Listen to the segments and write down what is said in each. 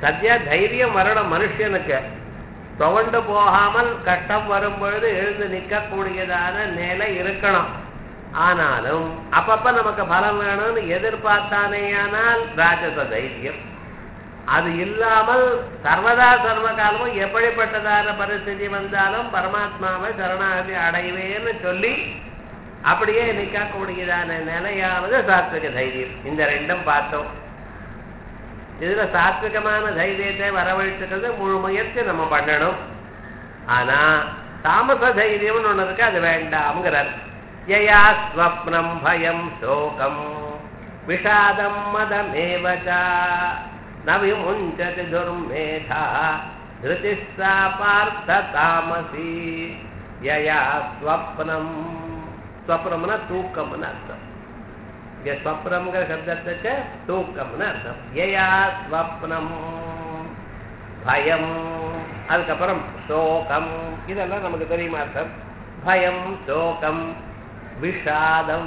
சத்யா தைரியம் வரணும் மனுஷனுக்கு துவண்டு போகாமல் கஷ்டம் வரும் பொழுது எழுந்து நிற்கக்கூடியதான நிலை இருக்கணும் ஆனாலும் அப்பப்ப நமக்கு பலம் வேணும்னு எதிர்பார்த்தானேயானால் ராஜச தைரியம் அது இல்லாமல் சர்வதா சர்வ காலமும் எப்படிப்பட்டதான பரிஸ்திதி வந்தாலும் பரமாத்மாவை சரணாகதி அடைவேன்னு சொல்லி அப்படியே நிற்கக்கூடியதான நிலையானது சாத்விக தைரியம் இந்த ரெண்டும் பார்த்தோம் இதுல சாத்விகமான தைரியத்தை வரவழைச்சுக்கிறது முழு முயற்சி நம்ம பண்ணணும் ஆனா தாமச தைரியம்னு ஒண்ணு இருக்கு அது வேண்டாம்ங்கிறார் யயா ஸ்வப்னம் பயம் சோகம் விஷாதம் மதமேவச்ச நவிமுஞ்சதி துர்மேதா திருதிஸ்தா பார்த்த தாமசி யயா ஸ்வப்னம் ஸ்வப்னம்னா தூக்கம்னு அர்த்தம் இங்க ஸ்வப்னம்ங்கிற சப்தத்துக்கு தூக்கம்னு அர்த்தம் யயா ஸ்வப்னம் பயம் அதுக்கப்புறம் சோகம் இதெல்லாம் நமக்கு தெரியுமா அர்த்தம் பயம் சோகம் விஷாதம்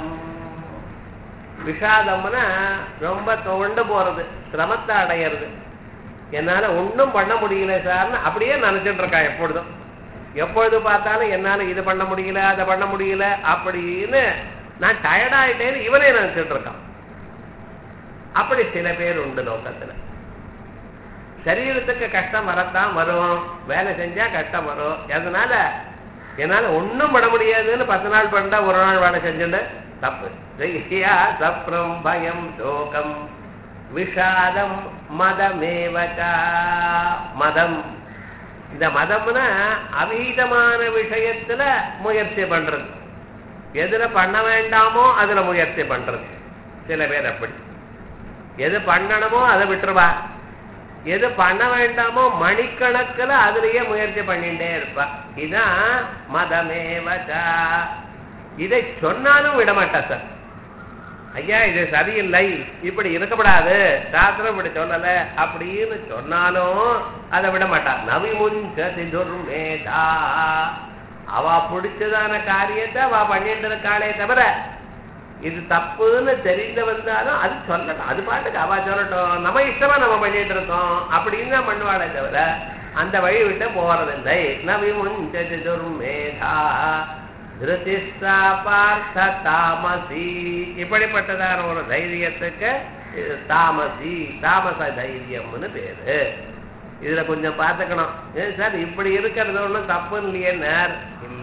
விஷாதம்னா ரொம்ப துவண்டு போறது சிரமத்தை அடையிறது என்னால ஒன்றும் பண்ண முடியல சார்னு அப்படியே நினைச்சிட்டு இருக்கான் எப்பொழுதும் எப்பொழுது பார்த்தாலும் என்னால இது பண்ண முடியல அதை பண்ண முடியல அப்படின்னு நான் டயர்டாயிட்டேன்னு இவனே நினைச்சிட்டு இருக்கான் அப்படி சில பேர் உண்டு லோகத்துல சரீரத்துக்கு கஷ்டம் வரத்தான் வரும் வேலை செஞ்சா கஷ்டம் வரும் அதனால என்னால ஒண்ணும் பண்ண முடியாதுன்னு பத்து நாள் பண்ணா ஒரு நாள் வேலை செஞ்சுட்டு தப்பு தைரியா சப்ரம் பயம் சோகம் விஷாதம் மதமேவகா மதம் இந்த மதம்னா அவீதமான விஷயத்துல முயற்சி பண்றது எதுல பண்ண வேண்டாமோ அதுல முயற்சி பண்றது சில பேர் அப்படி எது பண்ணணுமோ அதை விட்டுருவா எது பண்ண வேண்டாமோ மணிக்கணக்கில் அதுலயே முயற்சி பண்ணிட்டே இருப்பா இதான் மதமேவச்சா இதை சொன்னாலும் விடமாட்டா சார் ஐயா இது சரியில்லை இப்படி இருக்கப்படாது சாஸ்திரம் இப்படி சொல்லல அப்படின்னு சொன்னாலும் அதை விட மாட்டா நவிமுஞ்சதி துர்மேதா அவ பிடிச்சதான காரியத்தை அவ பண்ணிட்டு இருக்காளே தவிர இது தப்புன்னு தெரிந்து வந்தாலும் அது சொல்லணும் அது பாட்டுக்கு அவ சொல்லட்டும் நம்ம இஷ்டமா நம்ம பண்ணிட்டு இருக்கோம் அப்படின்னு தான் பண்ணுவாளே தவிர அந்த வழி விட்டு போறதில்லை நவிமுஞ்சதி துர்மேதா திருதிஸ்தா பார்த்த தாமசி இப்படிப்பட்டதான ஒரு தைரியத்துக்கு இது தாமசி தாமச தைரியம்னு பேரு இதுல கொஞ்சம் பார்த்துக்கணும் ஏன் சார் இப்படி இருக்கிறது ஒண்ணும் தப்புன்னு இல்லையே நேர் இல்ல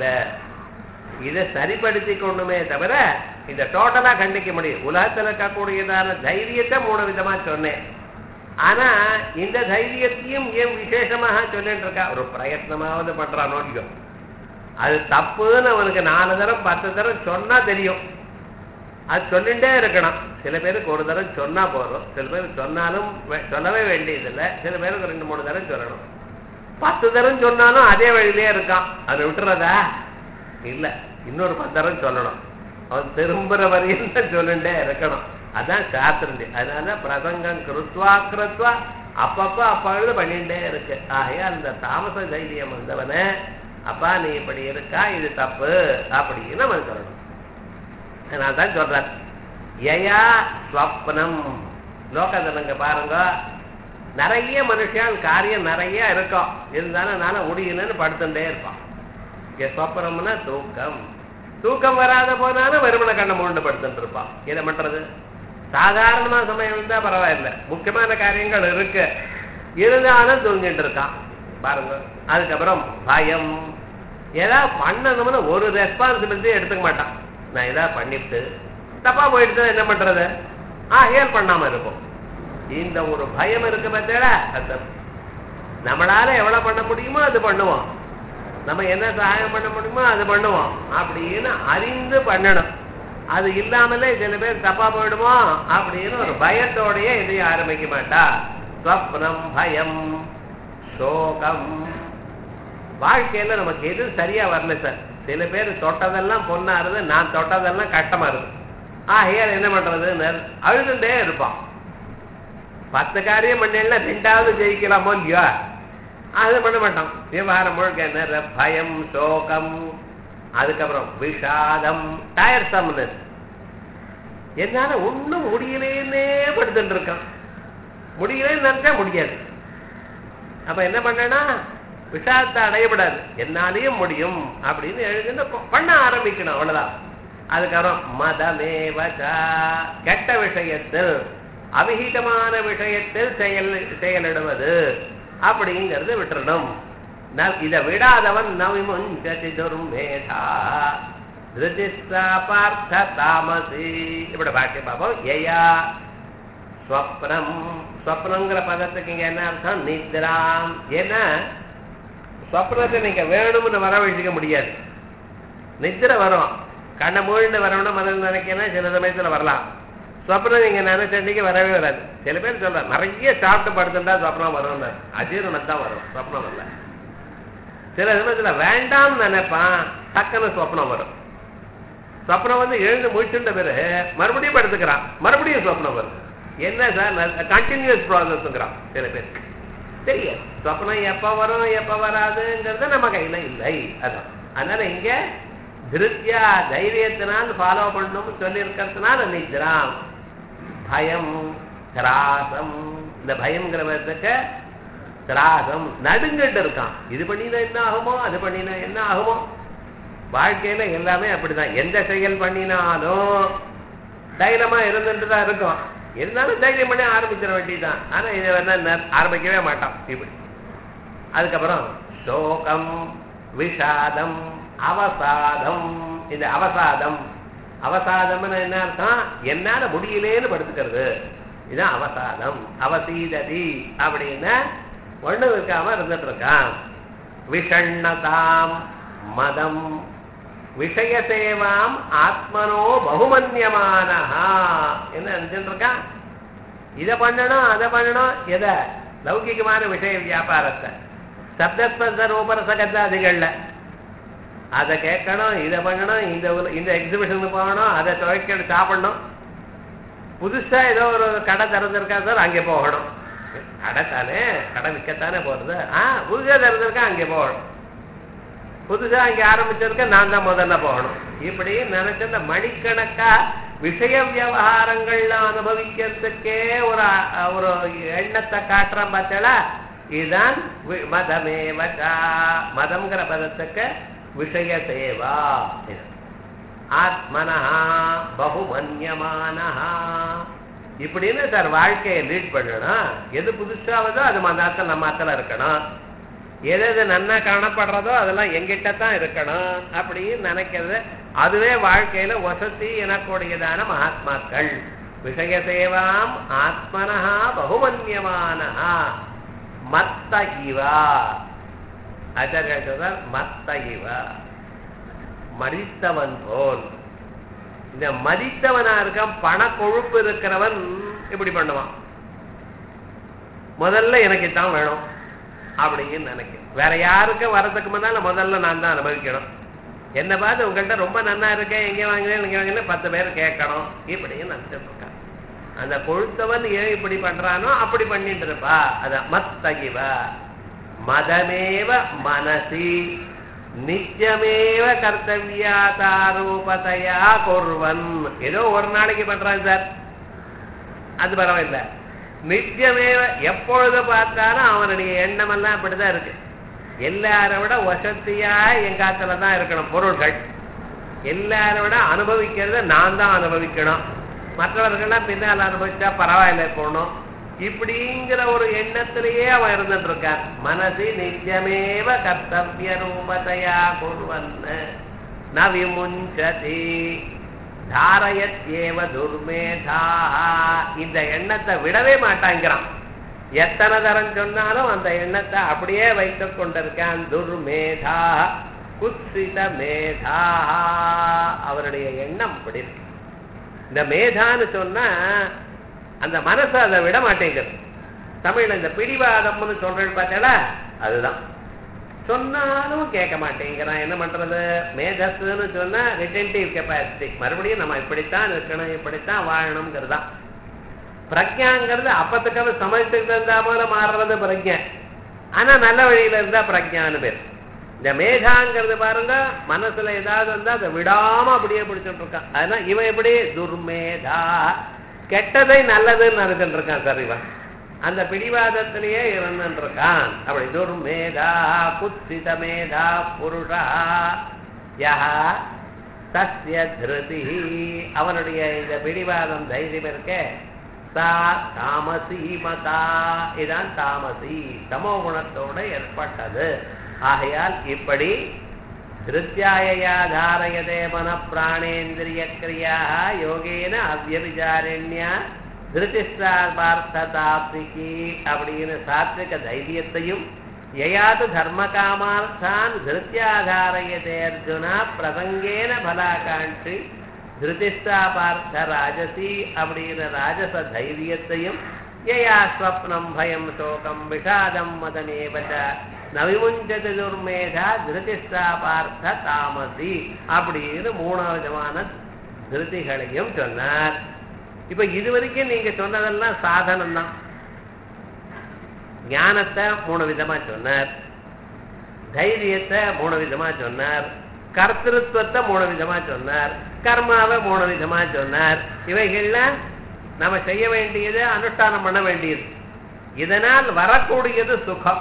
இதை சரிப்படுத்தி கொண்டுமே தவிர இந்த டோட்டலா கண்டிக்க முடியும் உலகத்துல இருக்கக்கூடியதான தைரியத்தை மூணு விதமா சொன்னேன் ஆனா இந்த தைரியத்தையும் ஏன் விசேஷமாக சொல்லிட்டு இருக்கா ஒரு பிரயத்னமாவது பண்றான் நோட்டிக்கும் அது தப்புன்னு அவனுக்கு நாலு தரம் பத்து தரம் சொன்னா தெரியும் அது சொல்லிட்டே இருக்கணும் சில பேருக்கு ஒரு தரம் சொன்னா போதும் சில பேருக்கு சொன்னாலும் வே- சொல்லவே வேண்டியதில்லை சில பேருக்கு ரெண்டு மூணு தரம் சொல்லணும் பத்து தரம் சொன்னாலும் அதே வழியிலே இருக்கான் அதை விட்டுறதா இல்ல இன்னொரு பத்து தரம் சொல்லணும் அவன் திரும்புற வரையும் தான் சொல்லிட்டே இருக்கணும் அதான் சாஸ்திரம் அதனால பிரசங்கம் கிருத்வா கிருத்வா அப்பப்ப அப்பொழுது பண்ணிட்டே இருக்கு ஆகையா அந்த தாமச தைரியம் வந்தவனை அப்பா நீ இப்படி இருக்கா இது தப்பு அப்படின்னு அவன் சொல்லணும் நான் தான் சொல்றேன் யயா ஸ்வப்னம் லோகத்துல பாருங்க நிறைய மனுஷன் காரியம் நிறைய இருக்கும் இருந்தாலும் நான முடியலன்னு படுத்துட்டே இருப்பான் இங்க சொப்பனம்னா தூக்கம் தூக்கம் வராத போனாலும் வெறுமனை கண்ணை மூண்டு படுத்துட்டு இருப்பான் இதை பண்றது சாதாரணமா சமயம் இருந்தா பரவாயில்ல முக்கியமான காரியங்கள் இருக்கு இருந்தாலும் தூங்கிட்டு இருக்கான் பாருங்க அதுக்கப்புறம் பயம் ஏதாவது பண்ணணும்னு ஒரு ரெஸ்பான்சிபிலிட்டி எடுத்துக்க மாட்டான் நான் ஏதாவது பண்ணிட்டு தப்பா போயிட்டு என்ன பண்றது ஆ ஹேல் பண்ணாம இருப்போம் இந்த ஒரு பயம் இருக்கு பார்த்தேடா அது நம்மளால எவ்வளவு பண்ண முடியுமோ அது பண்ணுவோம் நம்ம என்ன சகாயம் பண்ண முடியுமோ அது பண்ணுவோம் அப்படின்னு அறிந்து பண்ணணும் அது இல்லாமலே சில பேர் தப்பா போயிடுமோ அப்படின்னு ஒரு பயத்தோடயே எதையும் ஆரம்பிக்க மாட்டா ஸ்வப்னம் பயம் சோகம் வாழ்க்கையில நமக்கு எது சரியா வரல சார் சில பேர் தொட்டதெல்லாம் பொண்ணாருது நான் தொட்டதெல்லாம் கஷ்டமா இருக்கு ஆகையால் என்ன பண்றது அழுதுண்டே இருப்பான் பத்து காரியம் பண்ணல ரெண்டாவது ஜெயிக்கலாமோ இல்லையோ அது பண்ண மாட்டோம் விவகாரம் முழுக்க என்ன பயம் சோகம் அதுக்கப்புறம் விஷாதம் டயர்சம்னஸ் என்னால ஒண்ணும் முடியலேன்னே படுத்துட்டு இருக்கான் முடியலன்னு நினைச்சா முடியாது அப்ப என்ன பண்ணனா விஷாதத்தை அடையப்படாது என்னாலையும் முடியும் அப்படின்னு எழுதுன்னு ப- பண்ண ஆரம்பிக்கணும் அவ்வளவுதான் அதுக்கப்புறம் மதமேவச்சா கெட்ட விஷயத்தில் அவிஹிதமான விஷயத்தில் செயல் செயலிடுவது அப்படிங்கிறது விட்டுறணும் ந- இதை விடாதவன் நவிமுஞ்சதி துர்மேதா திருதிஸ்தா பார்த்த தாமசி இப்படி பாக்கிய பாப்போம் ஏயா ஸ்வப்னம் ஸ்வப்னங்கிற பதத்துக்கு இங்க என்ன அர்த்தம் நித்ராம் ஏன்னா ஸ்வப்னத்தை நீங்க வேணும்னு வரவழைச்சிக்க முடியாது நித்திரை வரும் கண்ணை மூழ்கிட்டு வரணும்னு மனதில் நினைக்கிறேன்னா சில சமயத்துல வரலாம் ஸ்வப்னம் நீங்க நினைச்சன்னைக்கு வரவே வராது சில பேர் சொல்றாங்க நிறைய சாப்பிட்டு படுத்துட்டா ஸ்வப்னம் வரும்னு அஜீரணம் தான் வரும் ஸ்வப்னம் வரல சில சமயத்துல வேண்டாம்னு நினைப்பான் டக்குன்னு ஸ்வப்னம் வரும் சொப்னம் வந்து எழுந்து முடிச்சுட்ட பிறகு மறுபடியும் படுத்துக்கிறான் மறுபடியும் சொப்னம் வருது என்ன சார் கண்டினியூஸ் ப்ராசஸ்ங்கிறான் சில பேருக்கு தெரியாது சொப்னம் எப்ப வரும் எப்ப வராதுங்கிறது நம்ம கையில இல்லை அதான் அதனால இங்க திருத்தியா தைரியத்தினால் ஃபாலோ பண்ணணும்னு சொல்லி இருக்கிறதுனால நிஜராம் பயம் திராசம் இந்த பயம்ங்கிறதுக்கு திராசம் நடுங்கிட்டு இருக்கான் இது பண்ணினா என்ன ஆகுமோ அது பண்ணினா என்ன ஆகுமோ வாழ்க்கையில எல்லாமே அப்படிதான் எந்த செயல் பண்ணினாலும் தைரியமா இருந்துட்டு தான் இருக்கும் இருந்தாலும் தைரியம் பண்ணி ஆரம்பிச்சிட வேண்டியதுதான் ஆனா இதை வந்து ந- ஆரம்பிக்கவே மாட்டான் இப்படி அதுக்கப்புறம் சோகம் விஷாதம் அவசாதம் இந்த அவசாதம் அவசாதம்னு என்ன அர்த்தம் என்னால முடியலேன்னு படுத்துக்கிறது இதுதான் அவசாதம் அவசீததி அப்படின்னா ஒண்ணு இருக்காம இருந்துட்டு இருக்கான் விஷண்ணதாம் மதம் விஷய சேவாம் ஆத்மனோ பகுமன்யமானஹா என்ன நினைச்சுட்டு இருக்கான் இதை பண்ணணும் அதை பண்ணணும் எதை லௌகிகமான விஷய வியாபாரத்தை சப்தஸ்பந்த ரூபரசகத்தாதிகள்ல அதை கேட்கணும் இதை பண்ணணும் இந்த உல- இந்த எக்ஸிபிஷனுக்கு போகணும் அதை துவைக்க சாப்பிடணும் புதுசா ஏதோ ஒரு கடை திறந்திருக்கா சார் அங்கே போகணும் கடை தானே கடை விற்கத்தானே போறது ஆ புதுசா திறந்திருக்கா அங்கே போகணும் புதுசா அங்கே ஆரம்பிச்சிருக்க நான் தான் முதல்ல போகணும் இப்படி நினைச்ச இந்த மணிக்கணக்கா விஷய விவகாரங்கள்ல அனுபவிக்கிறதுக்கே ஒரு அ- ஒரு எண்ணத்தை காட்டுறான் பார்த்தா இதுதான் வி- மதமேவச்சா மதம்ங்கிற பதத்துக்கு விஷய சேவா இது. ஆத்மனஹா பகுமன்யமானஹா இப்படின்னு சார் வாழ்க்கையை லீட் பண்ணணும் எது புதுசாவதோ அது மதாத்த நம்ம மாத்திரம் இருக்கணும் எது எது நன்னா காணப்படுறதோ அதெல்லாம் எங்கிட்ட தான் இருக்கணும் அப்படின்னு நினைக்கிறது அதுவே வாழ்க்கையில வசதி எனக்கூடியதான மகாத்மாக்கள் விஷய சேவாம் ஆத்மனஹா பகுமன்யமானஹா மத்த இவா ஆச்சாரியா சொல்றார் மத்த இவா மடித்தவன் போல் இந்த மதித்தவனா இருக்கான் பண கொழுப்பு இருக்கிறவன் இப்படி பண்ணுவான் முதல்ல எனக்கு தான் வேணும் அப்படின்னு நினைக்கிறேன் வேற யாருக்கும் வரதுக்கு முன்னால முதல்ல நான் தான் அனுபவிக்கணும் என்ன பார்த்து உங்கள்கிட்ட ரொம்ப நன்னா இருக்கேன் எங்கே வாங்கினேன் இங்கே வாங்கினேன் பத்து பேர் கேட்கணும் இப்படின்னு நினைச்சிட்டு இருக்கான் அந்த கொழுத்தவன் ஏன் இப்படி பண்றானோ அப்படி பண்ணிட்டு இருப்பா அதான் மத்தகிவ மதமேவ மனசி நித்தியமேவ கர்த்தவியாதாரூபதையா கொர்வன் ஏதோ ஒரு நாளைக்கு பண்றான் சார் அது பரவாயில்ல நித்தியமேவ எப்பொழுது பார்த்தாலும் அவனுடைய எண்ணம் எல்லாம் அப்படிதான் இருக்கு எல்லாரை விட வசதியா எங்காத்துல தான் இருக்கணும் பொருள்கள் எல்லாரை விட அனுபவிக்கிறத நான் தான் அனுபவிக்கணும் மற்றவர்கள்லாம் பின்னால் அனுபவிச்சா பரவாயில்ல போகணும் இப்படிங்கிற ஒரு எண்ணத்திலேயே அவன் இருந்துட்டு இருக்கான் மனசி நித்தியமேவ கர்த்தவிய ரூபதையா குர்வன் ந விமுஞ்சதி தாரயத்யேவ துர்மேதா இந்த எண்ணத்தை விடவே மாட்டாங்கிறான் எத்தனை தரம் சொன்னாலும் அந்த எண்ணத்தை அப்படியே வைத்துக் கொண்டிருக்கான் துர்மேதா குத்சித மேதா அவருடைய எண்ணம் அப்படி இருக்கு இந்த மேதான்னு சொன்னா அந்த மனசு அதை விட மாட்டேங்குது தமிழ்ல இந்த பிடிவாதம்னு சொல்றேன்னு பார்த்தேடா அதுதான் சொன்னாலும் கேட்க மாட்டேங்கிறான் என்ன பண்றது மேதஸ்ன்னு சொன்னா ரிட்டன்டிவ் கெப்பாசிட்டி மறுபடியும் நம்ம இப்படித்தான் இருக்கணும் இப்படித்தான் வாழணுங்கிறதுதான் பிரஜாங்கிறது அப்பத்துக்கான சமயத்துக்கு தகுந்த போல மாறுறது பிரஜை ஆனா நல்ல வழியில இருந்தா பிரஜான்னு பேர் இந்த மேதாங்கிறது பாருங்க மனசுல ஏதாவது இருந்தா அதை விடாம அப்படியே பிடிச்சிட்டு இருக்கான் அதனால இவன் எப்படி துர்மேதா கெட்டதை நல்லதுன்னு நினைச்சிட்டு இருக்கான் சார் இவன் அந்த பிடிவாதத்திலேயே இருந்துருக்கான் அப்படி துர்மேதா குத்சித மேதா புருஷா யஹா சஸ்ய திருதி அவனுடைய இந்த பிடிவாதம் தைரியம் இருக்கே சா தாமசி மதா இதான் தாமசி தமோ குணத்தோட ஏற்பட்டது ஆகையால் இப்படி திருத்தியாயா தாரயதே மன பிராணேந்திரிய கிரியா யோகேன அவ்யபிச்சாரண்யா திருதிஷ்டாபார்த்தாப்திகி அப்படின்னு சாத்விக தைரியத்தையும் யயாது தர்ம காமார்த்தான் திருத்தியாதாரயதே அர்ஜுனா பிரசங்கேன பலாகாட்சி திருதிஷ்டா பார்த்த ராஜசி அப்படிங்கிற ராஜச தைரியத்தையும் யயா ஸ்வப்னம் பயம் சோகம் விஷாதம் மதமேவச்ச நவிமுஞ்சது துர்மேதா திருதிஷ்டா பார்த்த தாமசி அப்படின்னு மூணாவது விதமான திருதிகளையும் சொன்னார் இப்ப இது வரைக்கும் நீங்க சொன்னதெல்லாம் சாதனம் தான் ஞானத்தை மூணு விதமா சொன்னார் தைரியத்தை மூணு விதமா சொன்னார் கர்த்திருவத்தை மூணு விதமா சொன்னார் கர்மாவை மூணு விதமா சொன்னார் இவைகள்லாம் நம்ம செய்ய வேண்டியது அனுஷ்டானம் பண்ண வேண்டியது இதனால் வரக்கூடியது சுகம்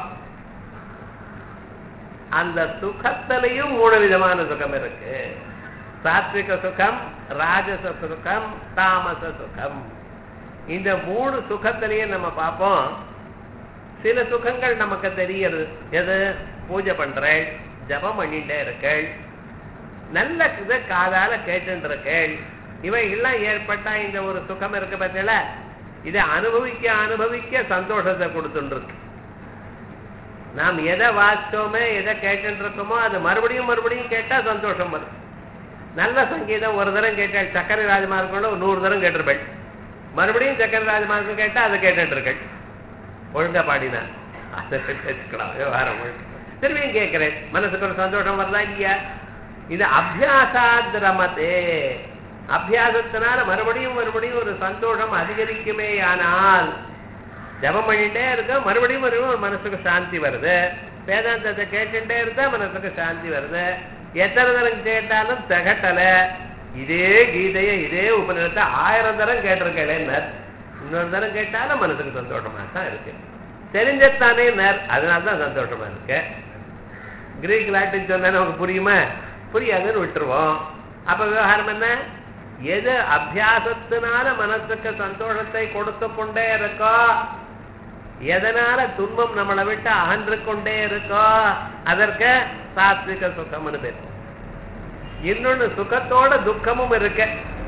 அந்த சுகத்திலையும் மூணு விதமான சுகம் இருக்கு சாத்விக சுகம் ராஜச சுகம் தாமச சுகம் இந்த மூணு சுகத்திலையும் நம்ம பார்ப்போம் சில சுகங்கள் நமக்கு தெரியுது எது பூஜை பண்றேள் ஜபம் பண்ணிட்டே இருக்கள் நல்ல இதை காதால கேட்டு இருக்கள் இவைகள்லாம் ஏற்பட்டா இந்த ஒரு சுகம் இருக்கு பார்த்தீங்களா இதை அனுபவிக்க அனுபவிக்க சந்தோஷத்தை கொடுத்துட்டு இருக்கு நாம் எதை வாசிச்சோமே எதை கேட்டுட்டு இருக்கோமோ அது மறுபடியும் மறுபடியும் கேட்டா சந்தோஷம் வரும் நல்ல சங்கீதம் ஒரு தரம் கேட்டாள் சக்கரை ராஜமார்க்கோட நூறு தரம் கேட்டிருப்பேள் மறுபடியும் சக்கரை ராஜமார்க்கம் கேட்டா அதை கேட்டுட்டு இருக்கள் ஒழுங்கா பாடினா அதை வச்சுக்கலாம் விவகாரம் திரும்பியும் கேட்கிறேன் மனசுக்கு ஒரு சந்தோஷம் வருதா இல்லையா இது அபியாசாத் ரமதே அபியாசத்தினால மறுபடியும் மறுபடியும் ஒரு சந்தோஷம் அதிகரிக்குமே ஆனால் ஜபம் பண்ணிட்டே இருக்க மறுபடியும் மறுபடியும் ஒரு மனசுக்கு சாந்தி வருது வேதாந்தத்தை கேட்டுட்டே இருந்தா மனசுக்கு சாந்தி வருது எத்தனை தரம் கேட்டாலும் திகட்டல இதே கீதையை இதே உபநிடத்தை ஆயிரம் தரம் கேட்டிருக்கேன் இன்னொரு தரம் கேட்டாலும் மனசுக்கு சந்தோஷமா தான் இருக்கு தெரிஞ்சத்தானே நேர் அதனால தான் சந்தோஷமா இருக்கு கிரீக் லாட்டின் சொன்னா நமக்கு புரியுமா புரியாதுன்னு விட்டுருவோம் அப்ப விவகாரம் என்ன எது அபியாசத்தினால மனசுக்கு சந்தோஷத்தை கொடுத்து கொண்டே இருக்கோ எதனால துன்பம் நம்மளை விட்டு அகன்று கொண்டே இருக்கோ அதற்கு சாத்விக சுகம்னு பேர் இன்னொன்னு சுகத்தோட துக்கமும் இருக்கு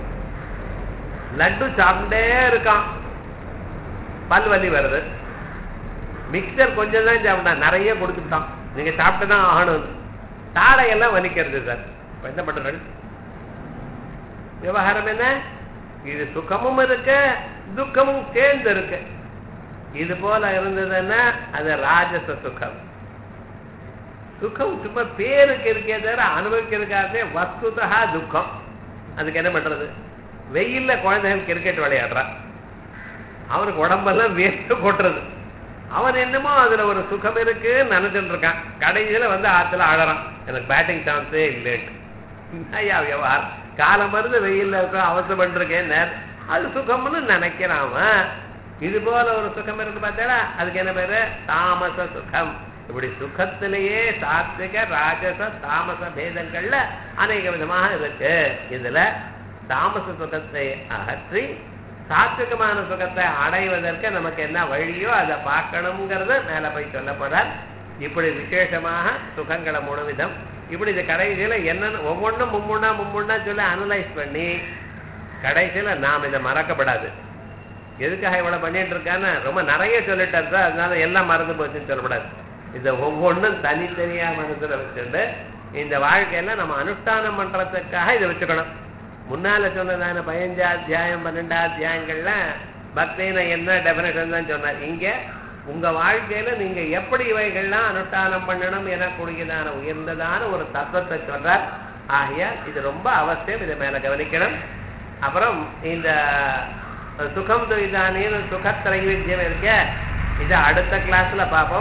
லட்டு சாப்பிட்டே இருக்கான் பல்வலி வருது மிக்சர் கொஞ்சம் தான் சாப்பிட்டா நிறைய கொடுத்துட்டான் நீங்க சாப்பிட்டு தான் ஆகணும் தாடையெல்லாம் வலிக்கிறது சார் இப்ப என்ன பண்றது விவகாரம் என்ன இது சுகமும் இருக்கு துக்கமும் சேர்ந்து இருக்கு இது போல இருந்ததுன்னா அது ராஜச சுகம் சுகம் சும்மா பேருக்கு இருக்கே தவிர அனுபவிக்கிறதுக்காகவே வஸ்துதா துக்கம் அதுக்கு என்ன பண்றது வெயில்ல குழந்தைகள் கிரிக்கெட் விளையாடுறான் அவனுக்கு உடம்பெல்லாம் வேர்த்து கொட்டுறது அவன் என்னமோ அதுல ஒரு சுகம் இருக்கு நினைச்சுட்டு இருக்கான் கடைசியில வந்து ஆத்துல அழறான் எனக்கு பேட்டிங் சான்ஸே இல்லைன்னு ஐயா விவகாரம் காலம் மருந்து வெயில்ல இருக்க அவசரப்பட்டிருக்கேன் அது சுகம்னு நினைக்கிறான் அவன் இது போல ஒரு சுகம் இருக்கு பார்த்தா அதுக்கு என்ன பேரு தாமச சுகம் இப்படி சுகத்திலேயே சாத்விக ராஜச தாமச பேதங்கள்ல அநேக விதமாக இருக்கு இதுல தாமச சுகத்தை அகற்றி சாத்விகமான சுகத்தை அடைவதற்கு நமக்கு என்ன வழியோ அதை பார்க்கணுங்கிறத மேல போய் சொல்ல போறார் இப்படி விசேஷமாக சுகங்களை மூணு விதம் இப்படி இது கடைசியில என்னன்னு ஒவ்வொன்றும் மும்முன்னா மும்முன்னா சொல்லி அனலைஸ் பண்ணி கடைசியில நாம் இதை மறக்கப்படாது எதுக்காக இவ்வளவு பண்ணிட்டு இருக்கான்னு ரொம்ப நிறைய சொல்லிட்டாரு சார் அதனால எல்லாம் மறந்து போச்சுன்னு சொல்லக்கூடாது இதை ஒவ்வொன்றும் தனித்தனியா மனசுல வச்சுட்டு இந்த வாழ்க்கையில நம்ம அனுஷ்டானம் பண்றதுக்காக இதை வச்சுக்கணும் முன்னால சொன்னதான பதினஞ்சா அத்தியாயம் பன்னெண்டா அத்தியாயங்கள்ல பக்தின என்ன டெபினேஷன் தான் சொன்னார் இங்க உங்க வாழ்க்கையில நீங்க எப்படி இவைகள்லாம் அனுஷ்டானம் பண்ணணும் எனக்கூடியதான உயர்ந்ததான ஒரு தத்துவத்தை சொல்றார் ஆகையால் இது ரொம்ப அவசியம் இதை மேல கவனிக்கணும் அப்புறம் இந்த சுகம் துய்தானின்னு சுகத்திரைவித்தியம் இருக்க இதை அடுத்த கிளாஸ்ல பார்ப்போம்